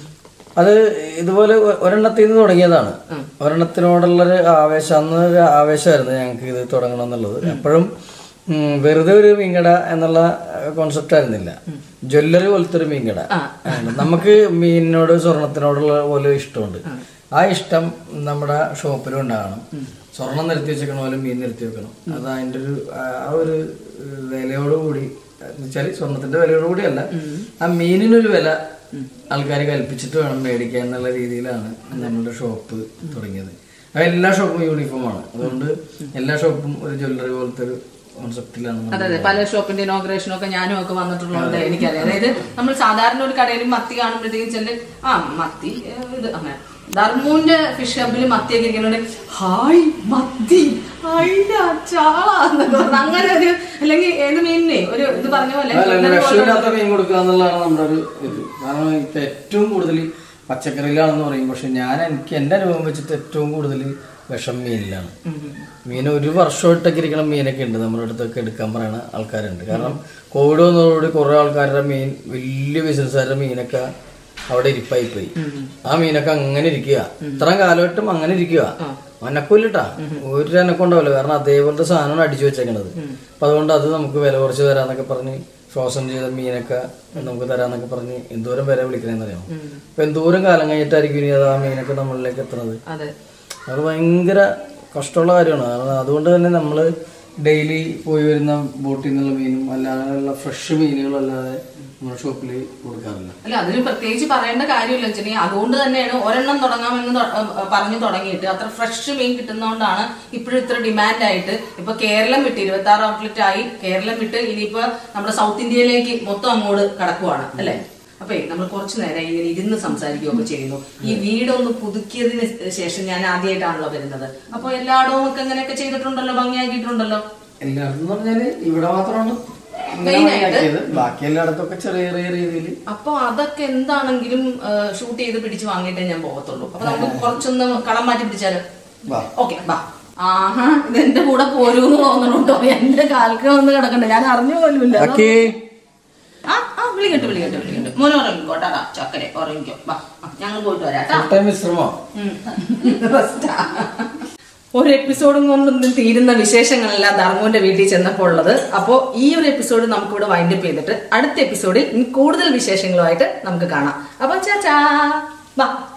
S2: അത് ഇതുപോലെ ഒ- ഒരെണ്ണത്തിൽ നിന്ന് തുടങ്ങിയതാണ് ഒരെണ്ണത്തിനോടുള്ളൊരു ആവേശം അന്ന് ഒരു ആവേശമായിരുന്നു ഞങ്ങൾക്ക് ഇത് തുടങ്ങണം എന്നുള്ളത് എപ്പോഴും ഉം, വെറുതെ ഒരു മീൻകട എന്നുള്ള കോൺസെപ്റ്റ് ആയിരുന്നില്ല ജ്വല്ലറി പോലത്തെ ഒരു മീൻകട ആണ്. നമുക്ക് മീനിനോട് സ്വർണത്തിനോടുള്ള പോലെ ഇഷ്ടമുണ്ട് ആ ഇഷ്ടം നമ്മുടെ ഷോപ്പിലും ഉണ്ടാകണം സ്വർണം നിരത്തി വെച്ചേക്കണ പോലെ മീൻ നിരത്തി വെക്കണം അത് അതിന്റെ ഒരു ആ ആ ഒരു വിലയോടുകൂടി എന്നുവെച്ചാൽ സ്വർണത്തിന്റെ വിലയോടുകൂടിയല്ല ആ മീനിനൊരു വില ആൾക്കാർ കൽപ്പിച്ചിട്ട് വേണം മേടിക്കാൻ എന്നുള്ള രീതിയിലാണ് നമ്മുടെ ഷോപ്പ് തുടങ്ങിയത് അത് എല്ലാ ഷോപ്പും യൂണിഫോമാണ് അതുകൊണ്ട് എല്ലാ ഷോപ്പും ഒരു ജ്വല്ലറി പോലത്തെ ഒരു കോൺസെപ്റ്റിലാണ് നമ്മൾ
S1: അതെ അതെ പല ഷോപ്പിന്റെ ഇനോഗ്രേഷനും ഒക്കെ ഞാനും ഒക്കെ വന്നിട്ടുള്ളതുകൊണ്ട് എനിക്കറിയാം അതായത് നമ്മൾ സാധാരണ ഒരു കടയിൽ മത്തി കാണുമ്പോഴത്തേക്കും ചെല്ല് ആ മത്തി ഏ, ഇത് അങ്ങനെ ധർമ്മൂന്റെ ഫിഷ് ഹബിൽ മത്തിയൊക്കെ ഇരിക്കുന്നുണ്ട് ഹായ് മത്തി അയില ചാള എന്നൊക്കെ പറഞ്ഞ് അങ്ങനെ ഒരു അല്ലെങ്കിൽ ഏത് മീനിനെ ഒരു ഇത് പറഞ്ഞ പോലെ
S2: അല്ല,
S1: ചുണ്ടൻ പോലെ
S2: വിഷമില്ലാത്ത മീൻ കൊടുക്കുക എന്നുള്ളതാണ് നമ്മുടെ ഒരു ഇത് കാരണം ഇപ്പൊ ഏറ്റവും കൂടുതൽ പച്ചക്കറിയിലാണെന്ന് പറയും പക്ഷെ ഞാൻ എനിക്ക് എന്റെ അനുഭവം വെച്ചിട്ട് ഏറ്റവും കൂടുതൽ വിഷം മീനിലാണ് മീൻ ഒരു വർഷമായിട്ടൊക്കെ ഇരിക്കുന്ന മീനൊക്കെ ഉണ്ട് നമ്മുടെ അടുത്തൊക്കെ എടുക്കാൻ പറയുന്ന ആൾക്കാരുണ്ട് കാരണം കോവിഡ് വന്നതോടുകൂടി കുറെ ആൾക്കാരുടെ മീൻ വലിയ ബിസിനസ്സുകാരുടെ മീനൊക്കെ അവിടെ ഇരിപ്പായി പോയി ആ മീനൊക്കെ അങ്ങനെ ഇരിക്കുക ഇത്രയും കാലമായിട്ടും അങ്ങനെ ഇരിക്കുക അനക്കൂലിട്ടാ ഒരു അനക്കം ഉണ്ടാവില്ല കാരണം അതേപോലത്തെ സാധനമാണ് അടിച്ചു വെച്ചേക്കണത് അപ്പൊ അതുകൊണ്ട് അത് നമുക്ക് വില കുറച്ച് തരാന്നൊക്കെ പറഞ്ഞ് ഫ്രോസൺ ചെയ്ത മീനൊക്കെ നമുക്ക് തരാന്നൊക്കെ പറഞ്ഞ് എന്തോരം വില വിളിക്കണേന്നറിയാമോ അപ്പൊ എന്തോരം കാലം കഴിഞ്ഞിട്ടായിരിക്കും ഇനി അത് ആ മീനൊക്കെ നമ്മളിലേക്ക് എത്തുന്നത്
S1: അതെ
S2: അത് ഭയങ്കര കഷ്ടമുള്ള കാര്യമാണ് കാരണം അതുകൊണ്ട് തന്നെ നമ്മൾ ഡെയിലി പോയി വരുന്ന ബോട്ടിൽ നിന്നുള്ള മീനും അല്ലാതെയുള്ള ഫ്രഷ് മീനുകളല്ലാതെ നമ്മുടെ ഷോപ്പിൽ കൊടുക്കാറില്ല
S1: അല്ല അതിന് പ്രത്യേകിച്ച് പറയേണ്ട കാര്യമില്ല വെച്ചിട്ടുണ്ടെങ്കിൽ അതുകൊണ്ട് തന്നെയാണ് ഒരെണ്ണം തുടങ്ങാമെന്ന് തൊ- ഏ, പറഞ്ഞു തുടങ്ങിയിട്ട് അത്ര ഫ്രഷ് മീൻ കിട്ടുന്നതുകൊണ്ടാണ് ഇപ്പോഴും ഇത്ര ഡിമാൻഡ് ആയിട്ട് ഇപ്പൊ കേരളം വിട്ട് ഇരുപത്തി ആറ് ഔട്ട്ലെറ്റ് ആയി കേരളം വിട്ട് ഇനിയിപ്പോ നമ്മുടെ സൗത്ത് ഇന്ത്യയിലേക്ക് മൊത്തം അങ്ങോട്ട് കടക്കുവാണ് അല്ലേ അപ്പൊ നമ്മൾ കുറച്ചു നേരം ഇങ്ങനെ ഇരുന്ന് സംസാരിക്കുകയൊക്കെ ചെയ്യുന്നു ഈ വീടൊന്ന് പുതുക്കിയതിന് ശേഷം ഞാൻ ആദ്യമായിട്ടാണല്ലോ വരുന്നത് അപ്പൊ എല്ലായിടവും ഒക്കെ ഇങ്ങനെയൊക്കെ ചെയ്തിട്ടുണ്ടല്ലോ ഭംഗിയാക്കിയിട്ടുണ്ടല്ലോ
S2: എല്ലായിടത്തും എന്ന് പറഞ്ഞാല് ഇവിടെ മാത്രമാണ് ഇങ്ങനെ
S1: Main ആയിട്ട്?
S2: ഭംഗിയാക്കിയത്. ബാക്കി എല്ലായിടത്തൊക്കെ ചെറിയ ചെറിയ രീതിയിൽ
S1: അപ്പൊ അതൊക്കെ എന്താണെങ്കിലും ഷൂട്ട് ചെയ്ത് പിടിച്ച് വാങ്ങിയിട്ടേ ഞാൻ പോകത്തുള്ളൂ അപ്പൊ നമുക്ക് കുറച്ചൊന്ന് കളം മാറ്റി പിടിച്ചാലോ
S2: വാ.
S1: ഓക്കെ വാ ആഹാ ഇത് എന്റെ കൂടെ പോരൂന്ന് തോന്നണുണ്ടോ എന്റെ കാൽക്ക് വന്ന് കിടക്കണ്ട ഞാൻ അറിഞ്ഞു പോലുമില്ല
S2: ബാക്കി
S1: ആ ആ വിളിക്കട്ടെ വിളിക്കട്ടെ വിളിക്കട്ടെ മോനെ ഉറങ്ങിക്കോട്ടാ ചക്കരെ ഉറങ്ങിക്കോ വാ ഞങ്ങൾ പോയിട്ട് വരാട്ടാ
S2: ടൈം വിശ്രമോ
S1: ഉം. Rest ആ. ഒരു എപ്പിസോഡും കൊണ്ടൊന്നും തീരുന്ന വിശേഷങ്ങളെല്ലാം ധർമ്മന്റെ വീട്ടിൽ ചെന്നപ്പോൾ ഉള്ളത് അപ്പോൾ ഈ ഒരു എപ്പിസോഡ് നമുക്കിവിടെ വൈൻഡപ്പ് ചെയ്തിട്ട് അടുത്ത എപ്പിസോഡിൽ ഇനി കൂടുതൽ വിശേഷങ്ങളുമായിട്ട് നമുക്ക് കാണാം അപ്പൊ ചാച്ചാ വാ